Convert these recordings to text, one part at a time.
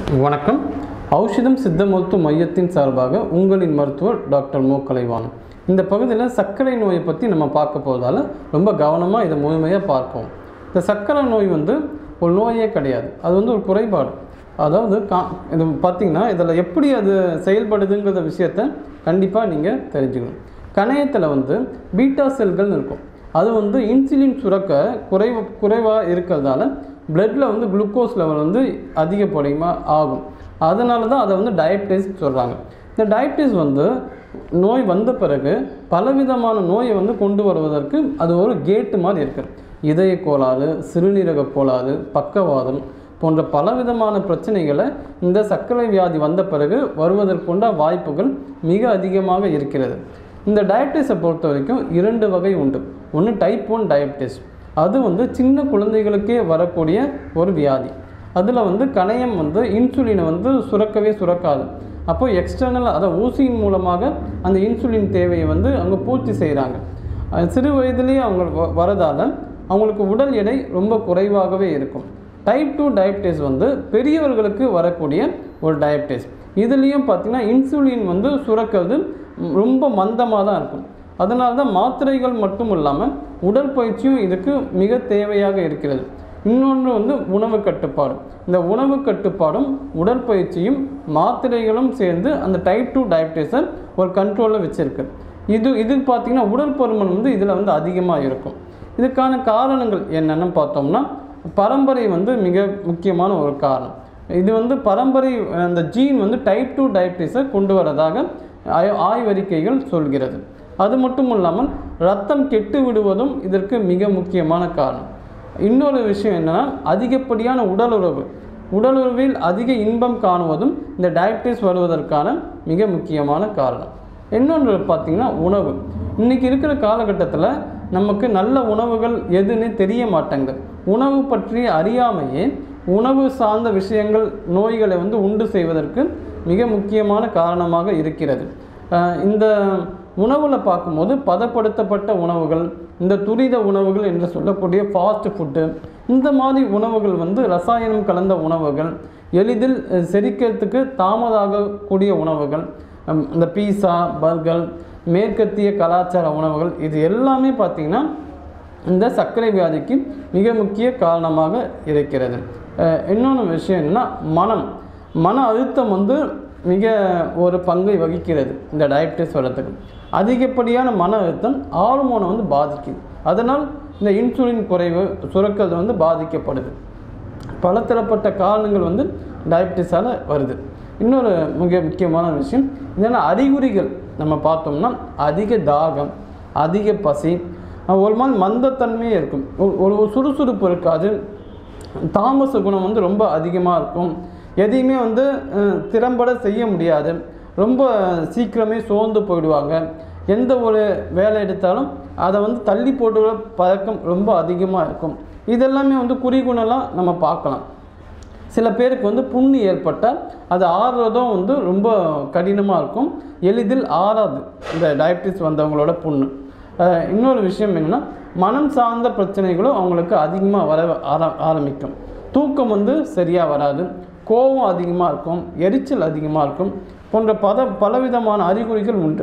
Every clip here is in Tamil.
வணக்கம் ஔஷதம் சித்த மருத்துவ மையத்தின் சார்பாக உங்களின் மருத்துவர் டாக்டர் மோ கலைவாணன் இந்த பகுதியில் சர்க்கரை நோயை பற்றி நம்ம பார்க்க போவதால் ரொம்ப கவனமாக இதை முழுமையாக பார்ப்போம் இந்த சர்க்கரை நோய் வந்து ஒரு நோயே கிடையாது அது வந்து ஒரு குறைபாடு அதாவது கா இது பார்த்திங்கன்னா இதில் எப்படி அது செயல்படுதுங்கிற விஷயத்த கண்டிப்பாக நீங்கள் தெரிஞ்சுக்கணும் கணையத்தில் வந்து பீட்டா செல்கள் இருக்கும் அது வந்து இன்சுலின் சுரக்க குறைவு குறைவாக இருக்கிறதால பிளட்டில் வந்து குளுக்கோஸ் லெவல் வந்து அதிகப்படியமாக ஆகும் அதனால தான் அதை வந்து டயபிட்டிஸ் சொல்கிறாங்க இந்த டயபிட்டிஸ் வந்து நோய் வந்த பிறகு பலவிதமான நோயை வந்து கொண்டு வருவதற்கு அது ஒரு கேட்டு மாதிரி இருக்குது இதய கோளாறு சிறுநீரக கோளாறு பக்கவாதம் போன்ற பலவிதமான பிரச்சனைகளை இந்த சர்க்கரை வியாதி வந்த பிறகு வருவதற்குண்ட வாய்ப்புகள் மிக அதிகமாக இருக்கிறது இந்த டயபிட்டிஸை பொறுத்த வரைக்கும் இரண்டு வகை உண்டு ஒன்று டைப் ஒன் டயபிட்டிஸ் அது வந்து சின்ன குழந்தைகளுக்கே வரக்கூடிய ஒரு வியாதி அதில் வந்து கணையம் வந்து இன்சுலினை வந்து சுரக்கவே சுரக்காது அப்போ எக்ஸ்டர்னல் அதை ஊசியின் மூலமாக அந்த இன்சுலின் தேவையை வந்து அவங்க பூர்த்தி செய்கிறாங்க அது சிறு வயதிலேயே அவங்க வ- வரதால அவங்களுக்கு உடல் எடை ரொம்ப குறைவாகவே இருக்கும் டைப் டூ டயபிட்டிஸ் வந்து பெரியவர்களுக்கு வரக்கூடிய ஒரு டயபிட்டிஸ் இதுலேயும் பார்த்திங்கன்னா இன்சுலின் வந்து சுரக்கிறது ம், ரொம்ப மந்தமாக தான் இருக்கும் அதனால தான் மாத்திரைகள் மட்டும் இல்லாமல் உடற்பயிற்சியும் இதுக்கு மிக தேவையாக இருக்கிறது இன்னொன்று வந்து உணவு கட்டுப்பாடு இந்த உணவு கட்டுப்பாடும் உடற்பயிற்சியும் மாத்திரைகளும் சேர்ந்து அந்த டைப் டூ டயபிட்டிஸை ஒரு கண்ட்ரோலில் வச்சுருக்கு இது இது பார்த்திங்கன்னா உடல் பருமன் வந்து இதில் வந்து அதிகமாக இருக்கும் இதுக்கான காரணங்கள் என்னென்னு பார்த்தோம்னா பரம்பரை வந்து மிக முக்கியமான ஒரு காரணம் இது வந்து பரம்பரை அந்த ஜீன் வந்து டைப் டூ டயபிட்டிஸை கொண்டு வரதாக ஆய்- ஆய்வறிக்கைகள் சொல்கிறது அது மட்டும் இல்லாமல் ரத்தம் கெட்டு விடுவதும் இதற்கு மிக முக்கியமான காரணம் இன்னொரு விஷயம் என்னன்னா அதிகப்படியான உடலுறவு உடலுறவில் அதிக இன்பம் காணுவதும் இந்த டயபிட்டிஸ் வருவதற்கான மிக முக்கியமான காரணம் இன்னொன்று பார்த்தீங்கன்னா உணவு இன்னைக்கு இருக்கிற காலகட்டத்தில் நமக்கு நல்ல உணவுகள் எதுன்னு தெரிய மாட்டேங்குது உணவு பற்றி அறியாமையே உணவு சார்ந்த விஷயங்கள் நோய்களை வந்து உண்டு செய்வதற்கு மிக முக்கியமான காரணமாக இருக்கிறது அஹ் இந்த உணவில் பார்க்கும்போது பதப்படுத்தப்பட்ட உணவுகள் இந்த துரித உணவுகள் என்று சொல்லக்கூடிய ஃபாஸ்ட் ஃபுட்டு இந்த மாதிரி உணவுகள் வந்து ரசாயனம் கலந்த உணவுகள் எளிதில் அஹ், செரிக்கிறதுக்கு தாமதாகக்கூடிய உணவுகள் ஹம், இந்த பீஸா பர்கர் மேற்கத்திய கலாச்சார உணவுகள் இது எல்லாமே பார்த்திங்கன்னா இந்த சர்க்கரை வியாதிக்கு மிக முக்கிய காரணமாக இருக்கிறது அஹ் இன்னொன்று விஷயம் என்னன்னா மனம் மன அழுத்தம் வந்து மிக ஒரு பங்கை வகிக்கிறது இந்த டயபிட்டிஸ் வரத்துக்கு அதிகப்படியான மன அழுத்தம் ஹார்மோனை வந்து பாதிக்குது அதனால் இந்த இன்சுலின் குறைவு சுரக்கிறது வந்து பாதிக்கப்படுது பலதரப்பட்ட காரணங்கள் வந்து டயபிட்டிஸால் வருது இன்னொரு மிக முக்கியமான விஷயம் என்னென்னா அறிகுறிகள் நம்ம பார்த்தோம்னா அதிக தாகம் அதிக பசி அஹ் ஒரு மாதிரி மந்தத்தன்மையே இருக்கும் ஒரு- ஒரு சுறுசுறுப்பு இருக்காது தாமச குணம் வந்து ரொம்ப அதிகமாக இருக்கும் எதையுமே வந்து அஹ், திறம்பட செய்ய முடியாது ரொம்ப சீக்கிரமே சோர்ந்து போயிடுவாங்க எந்த ஒரு வேலை எடுத்தாலும் அதை வந்து தள்ளி போட்டுக்கிற பழக்கம் ரொம்ப அதிகமாக இருக்கும் இதெல்லாமே வந்து குறிகுணலாம் நம்ம பார்க்கலாம் சில பேருக்கு வந்து புண்ணு ஏற்பட்டால் அது ஆறுறதும் வந்து ரொம்ப கடினமாக இருக்கும் எளிதில் ஆறாது இந்த டயபிட்டிஸ் வந்தவங்களோட புண்ணு அஹ் இன்னொரு விஷயம் என்னென்னா மனம் சார்ந்த பிரச்சனைகளும் அவங்களுக்கு அதிகமாக வர ஆர ஆரம்பிக்கும் தூக்கம் வந்து சரியாக வராது கோபம் அதிகமாக இருக்கும் எரிச்சல் அதிகமாக இருக்கும் போன்ற பத பலவிதமான அறிகுறிகள் உண்டு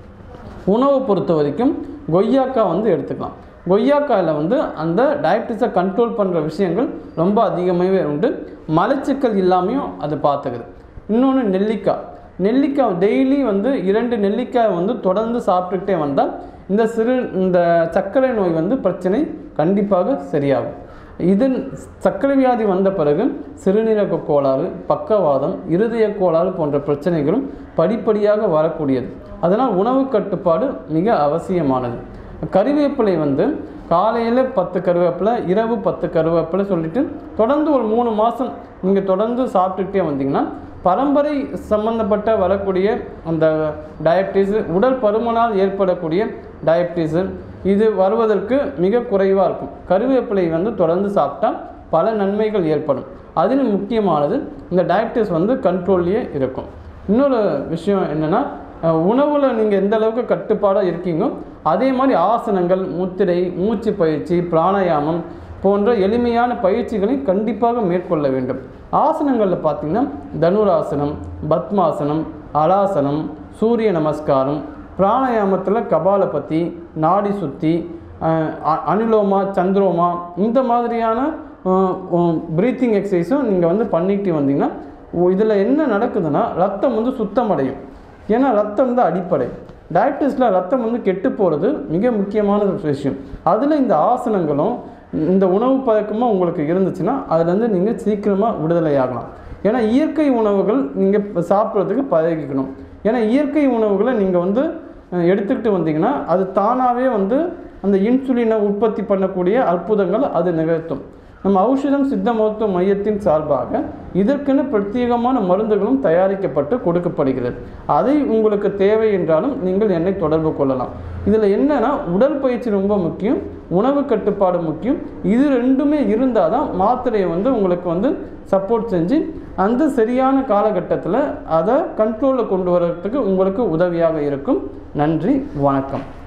உணவை பொறுத்த வரைக்கும் கொய்யாக்காய் வந்து எடுத்துக்கலாம் கொய்யாக்காயில் வந்து அந்த டயபிட்டிஸை கண்ட்ரோல் பண்ணுற விஷயங்கள் ரொம்ப அதிகமாகவே உண்டு மலச்சிக்கல் இல்லாமையும் அது பார்த்துக்குது இன்னொன்று நெல்லிக்காய் நெல்லிக்காய் டெய்லி வந்து இரண்டு நெல்லிக்காய் வந்து தொடர்ந்து சாப்பிட்டுக்கிட்டே வந்தால் இந்த சிறு இந்த சர்க்கரை நோய் வந்து பிரச்சனை கண்டிப்பாக சரியாகும் இது சர்க்கரை வியாதி வந்த பிறகு சிறுநீரக கோளாறு பக்கவாதம் இருதய கோளாறு போன்ற பிரச்சனைகளும் படிப்படியாக வரக்கூடியது அதனால் உணவு கட்டுப்பாடு மிக அவசியமானது கறிவேப்பிலை வந்து காலையில் பத்து கருவேப்பிலை இரவு பத்து கருவேப்பிலை சொல்லிட்டு தொடர்ந்து ஒரு மூணு மாதம் நீங்கள் தொடர்ந்து சாப்பிட்டுக்கிட்டே வந்தீங்கன்னா பரம்பரை சம்பந்தப்பட்ட வரக்கூடிய அந்த டயபிட்டிஸ் உடல் பருமனால் ஏற்படக்கூடிய டயபிட்டிஸு இது வருவதற்கு மிக குறைவாக இருக்கும் கருவேப்பிலை வந்து தொடர்ந்து சாப்பிட்டா பல நன்மைகள் ஏற்படும் அதில் முக்கியமானது இந்த டயபிட்டிஸ் வந்து கண்ட்ரோல்லையே இருக்கும் இன்னொரு விஷயம் என்னென்னா உணவில் நீங்கள் எந்த அளவுக்கு கட்டுப்பாடாக இருக்கீங்கோ அதே மாதிரி ஆசனங்கள் முத்திரை மூச்சு பயிற்சி பிராணாயாமம் போன்ற எளிமையான பயிற்சிகளை கண்டிப்பாக மேற்கொள்ள வேண்டும் ஆசனங்களில் பார்த்தீங்கன்னா தனுராசனம் பத்மாசனம் அலாசனம் சூரிய நமஸ்காரம் பிராணாயாமத்தில் கபாலபதி நாடி சுத்தி அஹ், அ- அனுலோமா சந்திரோமா இந்த மாதிரியான ப்ரீத்திங் எக்ஸசைஸும் நீங்கள் வந்து பண்ணிட்டு வந்தீங்கன்னா இதில் என்ன நடக்குதுன்னா ரத்தம் வந்து சுத்தமடையும் ஏன்னா ரத்தம் தான் அடிப்படை டயபிட்டிஸில் ரத்தம் வந்து கெட்டு போகிறது மிக முக்கியமான ஒரு விஷயம் அதில் இந்த ஆசனங்களும் இந்த உணவு பழக்கமும் உங்களுக்கு இருந்துச்சுன்னா அதுலேருந்து நீங்கள் சீக்கிரமாக விடுதலை ஆகலாம் ஏன்னா இயற்கை உணவுகள் நீங்கள் சாப்பிட்றதுக்கு பழகிக்கணும் ஏன்னா இயற்கை உணவுகளை நீங்கள் வந்து அஹ், எடுத்துக்கிட்டு வந்தீங்கன்னா அது தானாகவே வந்து அந்த இன்சுலினை உற்பத்தி பண்ணக்கூடிய அற்புதங்கள் அது நிகழ்த்தும் நம்ம ஔஷதம் சித்த மருத்துவ மையத்தின் சார்பாக இதற்கென பிரத்யேகமான மருந்துகளும் தயாரிக்கப்பட்டு கொடுக்கப்படுகிறது அதை உங்களுக்கு தேவை என்றாலும் நீங்கள் என்னை தொடர்பு கொள்ளலாம் இதில் என்னன்னா உடற்பயிற்சி ரொம்ப முக்கியம் உணவு கட்டுப்பாடு முக்கியம் இது ரெண்டுமே இருந்தால் தான் மாத்திரையை வந்து உங்களுக்கு வந்து சப்போர்ட் செஞ்சு அந்த சரியான காலகட்டத்தில் அதை கண்ட்ரோலில் கொண்டு வர்றதுக்கு உங்களுக்கு உதவியாக இருக்கும் நன்றி வணக்கம்